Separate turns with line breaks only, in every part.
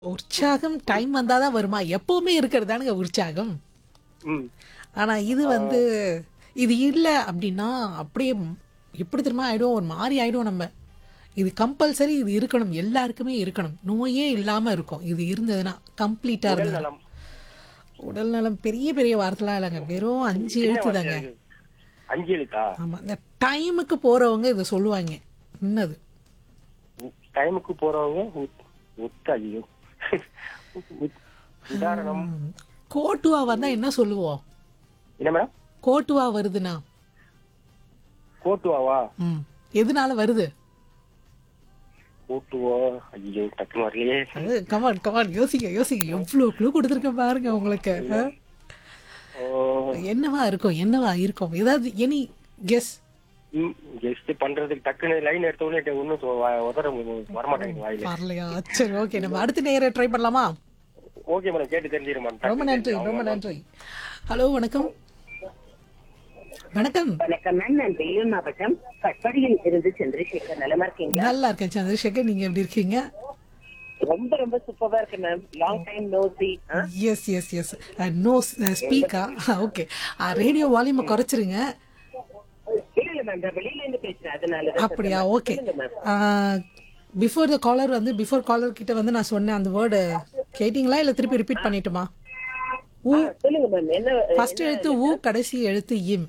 உற்சாகம் டைம் வந்தாதான் வருமா எப்பவுமே இருக்கிறதானுங்க உற்சாகம்
ம்
ஆனா இது வந்து இது இல்லை அப்படின்னா அப்படியே எப்படி தெரியுமா ஆயிடும் ஒரு மாதிரி ஆயிடும் நம்ம இது கம்பல்சரி இது இருக்கணும் எல்லாருக்குமே இருக்கணும் நோயே இல்லாம இருக்கும் இது இருந்ததுன்னா கம்ப்ளீட்டா
உடல்
இருந்தது
நலம்
உடல் நலம் பெரிய பெரிய வார்த்தைலாம் இல்லைங்க வெறும் அஞ்சு எழுத்து தாங்க
அஞ்சு எழுத்தா
ஆமா இந்த டைமுக்கு போறவங்க இதை சொல்லுவாங்க என்னது
டைமுக்கு போறவங்க உத்- உத்த ஐயோ உத்- உதாரணம்
கோட்டுவா வந்தா என்ன சொல்லுவோம்
என்ன மேடம்
கோட்டுவா வருதுன்னா
கோட்டுவாவா
ம் எதனால வருது
கோட்டுவா ஐயோ டக்குனு வரலையே
அது கமான் கமான் யோசிங்க யோசிங்க எவ்வளோ க்ளூ கொடுத்துருக்கேன் பாருங்க உங்களுக்கு ஆ?
ஓ,
என்னவா இருக்கும் என்னவா இருக்கும் ஏதாவது எனி கெஸ்
ம், just பண்றதுக்கு டக்குனு லைன் எடுத்த உடனே ஒன்னும் உதற வரமாட்டேங்குது வாயில
வரலையா சரி ஓகே நம்ம அடுத்த நேரம் ட்ரை பண்ணலாமா
ஓகே மேடம் கேட்டு தெரிஞ்சிடும்
ரொம்ப நன்றி ரொம்ப நன்றி ஹலோ வணக்கம் வணக்கம்
வணக்கம் மேம் நான் வேலூர் மாவட்டம் கட்பாடியில் இருந்து சந்திரசேகர் நலமா இருக்கீங்களா
நல்லா இருக்கேன் சந்திரசேகர் நீங்க எப்படி இருக்கீங்க
ரொம்ப ரொம்ப சூப்பரா இருக்கு ma'am long time no see
yes yes yes no ஸ்பீக்கா ஓகே ரேடியோ வால்யூமை குறைச்சிருங்க
இல்ல இல்ல மேம் நான் வெளியில இருந்து பேசுறேன் அதனால தான்
அப்படியா
சொல்றேன்.
ஓகே
சொல்லுங்க மேம்
பிஃபோர் த காலர் வந்து பிஃபோர் காலர் கிட்ட வந்து நான் சொன்னேன் அந்த வேர்டு கேட்டிங்களா இல்லை திருப்பி ரிப்பீட் பண்ணிட்டுமா ஊ
ஆ, சொல்லுங்க மேம் என்ன
ஃபர்ஸ்ட் எழுத்து ஊ கடைசி எழுத்து இம்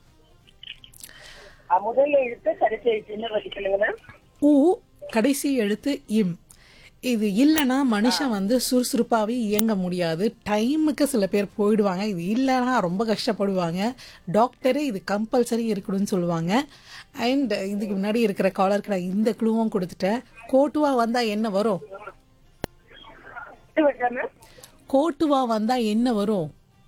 ஆ, முதல் எழுத்து கடைசி எழுத்து என்ன வழி சொல்லுங்க மேம்
ஊ கடைசி எழுத்து இம் இது இல்லைன்னா மனுஷன் வந்து சுறுசுறுப்பாகவே இயங்க முடியாது டைமுக்கு சில பேர் போயிடுவாங்க இது இல்லைன்னா ரொம்ப கஷ்டப்படுவாங்க டாக்டரே இது கம்பல்சரி இருக்கணும்னு சொல்லுவாங்க அண்ட் இதுக்கு முன்னாடி இருக்கிற காலருக்கு நான் இந்த க்ளூவும் கொடுத்துட்டேன் கோட்டுவா வந்தால் என்ன வரும்
இது வருதா மேம்
கோட்டுவா வந்தால் என்ன வரும்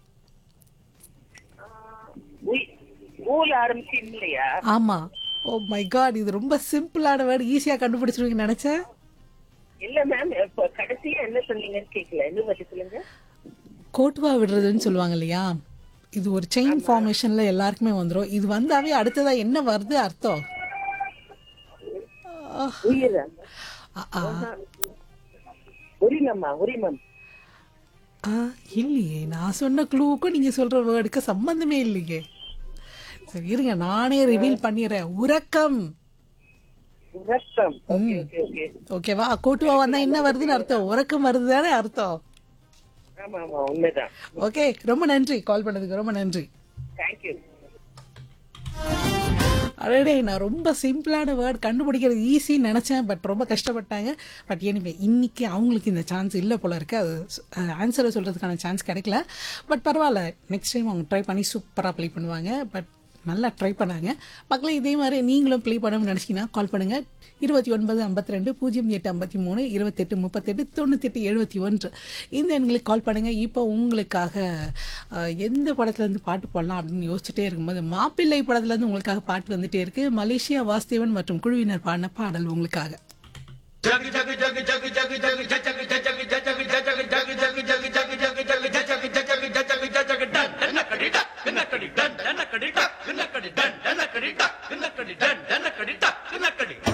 உய்- ஊல ஆரம்பிச்சு இல்லையா
ஆமா ஓ மை காட் இது ரொம்ப சிம்பிளான வேர்டு ஈஸியா கண்டுபிடிச்சிருவீங்கன்னு நினைச்சேன்
இல்ல மேம் இப்ப கடைசியா என்ன சொன்னீங்கன்னு கேட்கல இன்னும் வச்சு சொல்லுங்க
கோட்டுவா விடுறதுன்னு சொல்லுவாங்க இல்லையா இது ஒரு செயின் ஃபார்மேஷன்ல எல்லாருக்குமே வந்துரும் இது வந்தாவே அடுத்ததா என்ன வருது அர்த்தம்
உயிரா
ஆ, ஆ.
உரிமம்மா உரிமம்
ஆ, இல்லையே நான் சொன்ன க்ளூவுக்கும் நீங்க சொல்ற வேர்டுக்கு சம்பந்தமே இல்லையே சரி இருங்க நானே ரிவீல் பண்ணிடுறேன் உறக்கம்
உறக்கம் ஓகே ஓகே ஓகே
ஓகேவா கோட்டுவா வந்தா என்ன வருதுன்னு அர்த்தம் உறக்கம் வருது தானே அர்த்தம்
ஆமா ஆமா உண்மைதான்
ஓகே ரொம்ப நன்றி கால் பண்ணதுக்கு ரொம்ப நன்றி
தேங்க்யூ
அடடே நான் ரொம்ப சிம்பிளான வேர்ட் கண்டுபிடிக்கிறது ஈஸின்னு நினச்சேன் பட் ரொம்ப கஷ்டப்பட்டாங்க பட் எனிவே இன்னைக்கு அவங்களுக்கு இந்த சான்ஸ் இல்லை போல இருக்கு அது ஆன்சரை சொல்கிறதுக்கான சான்ஸ் கிடைக்கல பட் பரவாயில்ல நெக்ஸ்ட் டைம் அவங்க ட்ரை பண்ணி சூப்பராக ப்ளே பண்ணுவாங்க பட் நல்லா ட்ரை பண்ணாங்க மக்களே இதே மாதிரி நீங்களும் ப்ளே பண்ணணும்னு நினச்சிங்கன்னா கால் பண்ணுங்கள் இருபத்தி ஒன்பது ஐம்பத்தி ரெண்டு பூஜ்ஜியம் எட்டு ஐம்பத்தி மூணு இருபத்தெட்டு முப்பத்தெட்டு தொண்ணூத்தெட்டு எழுபத்தி ஒன்று இந்த எண்களுக்கு கால் பண்ணுங்கள் இப்போ உங்களுக்காக அஹ், எந்த படத்துலேருந்து பாட்டு போடலாம் அப்படின்னு யோசிச்சுட்டே இருக்கும்போது மாப்பிள்ளை படத்துலேருந்து உங்களுக்காக பாட்டு வந்துட்டே இருக்கு மலேசியா வாசுதேவன் மற்றும் குழுவினர் பாடின பாடல் உங்களுக்காக
जग जग जग जग जग जग जग जग जग